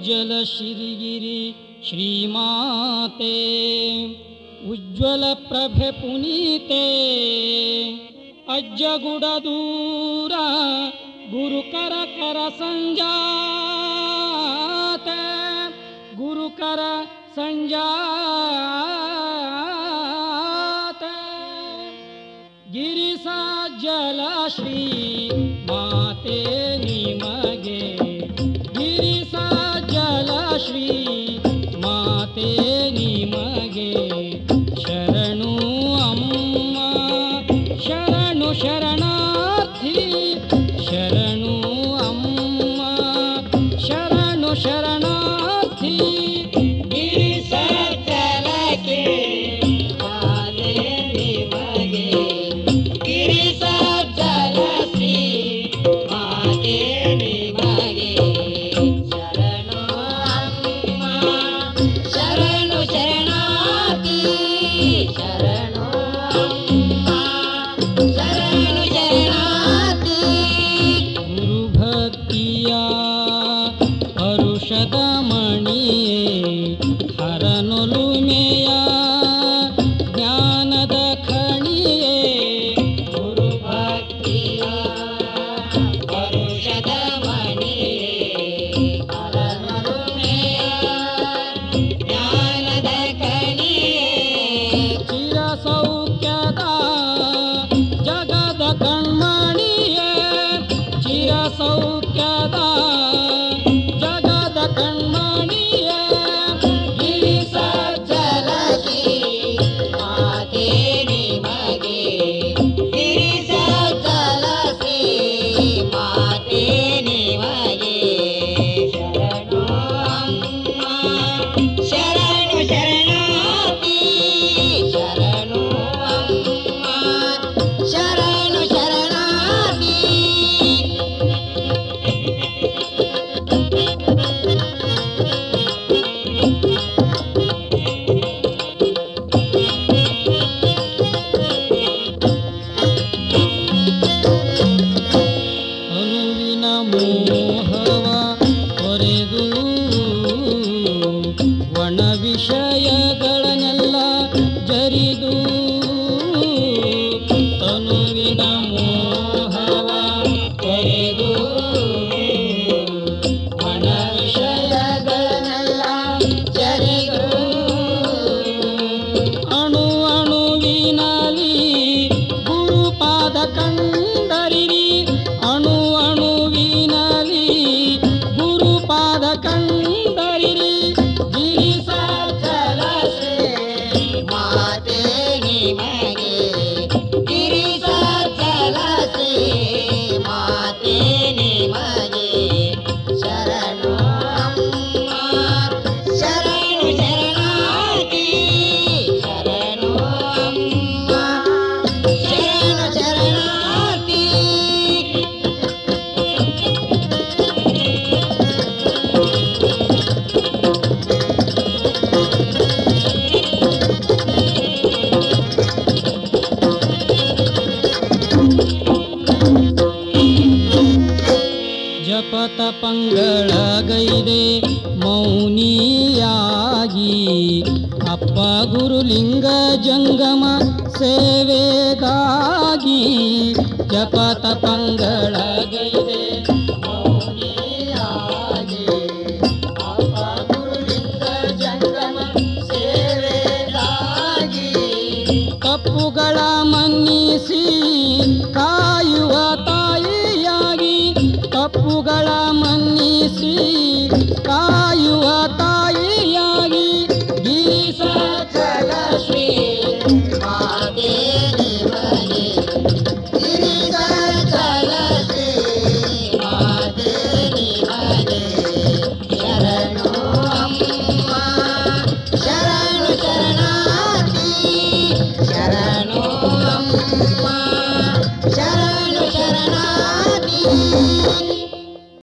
ಉಜ್ಜಲ ಶ್ರೀಗಿರಿ ಶ್ರೀಮಾತೆ ಉಜ್ವಲ ಪ್ರಭೆ ಪುನೀತೆ ಅಜ್ಜಗುಡ ದೂರ ಗುರುಕರ ಕರ ಸಂಜಾತ ಗುರುಕರ ಸಂಜಾತ ಗಿರಿಸ ಜಲ ಶ್ರೀ ಮಾತೆ ನಿಮಗೆ ಗಿರಿಸ ಜಲ ಶ್ರೀ ಮಾತೆ ನಿಮಗೆ ಶರಣು ಅಮ್ಮ ಶರಣು ಶರಣಾರ್ಥಿ ಶರಣು ಅಮ್ಮ ಶರಣು ಶರಣಾರ್ಥಿ ಗಿರಿಸ ಜಲಕ್ಕೆ ಮಾತೆ ನಿಮಗೆ ಗಿರಿಸ ಜಲಸಿ ಮಾತೆ ನಿಮಗೆ ಶರಣು ಅಮ್ಮ ಶರಣು ಶರಣಾರ್ಥಿ ಶರಣು ಅಮ್ಮ ಶರಣು ಶರಣಾರ್ಥಿ ಗುರು ಭಕ್ತಿಯ ಪರುಷದ ಮಣಿಯೇ ಹರನೊಲುಮೆಯ ಜ್ಞಾನದ ಖಣಿಯೇ ಗುರು ಭಕ್ತಿಯ ಪರುಷದ ಮಣಿಯೇ ಹರನೊಲುಮೆಯ ಜ್ಞಾನದ ಖಣಿಯೇ ಚಿರ ಸೌಖ್ಯದ ಜಗದ ಕಣ್ಮಣಿಯೇ ಚಿರ ಸೌಖ್ಯದ ಜಗದ ಕಣ್ಮಣಿಯೇ ಗಿರಿ ಸಜ್ಜಲಸಿ ಮಾತೆ ನಿಮಗೆ ಗಿರಿ ಸಜ್ಜಲಸಿ ಮಾತೆ ನಿಮಗೆ ಶರಣು ಅಮ್ಮ ಶರಣು ಶರಣಾರ್ಥಿ ಶರಣು ಅಮ್ಮ ಶರಣು ಶರಣಾರ್ಥಿ ಅನುವಿನ ಮೋಹವ ತೊರೆದು ಒಣ ವಿಷಯಗಳನ್ನೆಲ್ಲ ಜರಿದು ತನುವಿನ ಮೋಹವ ತೊರೆದು ಒಣ ವಿಷಯಗಳನ್ನೆಲ್ಲ ಜರಿದು ಅಣು ಅಣುವಿನಲಿ ಗುರುಪಾದ ಕಂಡರಿರಿ ಅಣು ಅಣುವಿನಲಿ ಗುರುಪಾದ ಕಂಡರಿರಿ ಗಿರಿ ಸಜ್ಜಲಸೆ ಮಾತೆ ನಿಮಗೆ ಗಿರಿ ಸಜ್ಜಲಸೆ ಮಾತೆ ನಿಮಗೆ ಶರಣು ಅಮ್ಮ ಶರಣು ಶರಣಾರ್ಥಿ ಶರಣು ಅಮ್ಮ ಶರಣು ಶರಣಾರ್ಥಿ ಜಪತ ಪಂಗಳಗೈದೆ ಮೌನಿಯಾಗಿ ಅಪ್ಪ ಗುರುಲಿಂಗ ಜಂಗಮ ಸೇವೆಗಾಗಿ ಜಪತ ಪಂಗಳಗೈದೆ ಮೌನಿಯಾಗಿ ಅಪ್ಪ ಗುರುಲಿಂಗ ಜಂಗಮ ಸೇವೆಗಾಗಿ ತಪ್ಪುಗಳ ಮನ್ನಿಸಿ ಕಾಯುವ ತಾಯಿಯಾಗಿ ತಪ್ಪುಗಳ ಮನ್ನಿಸಿ ಕಾ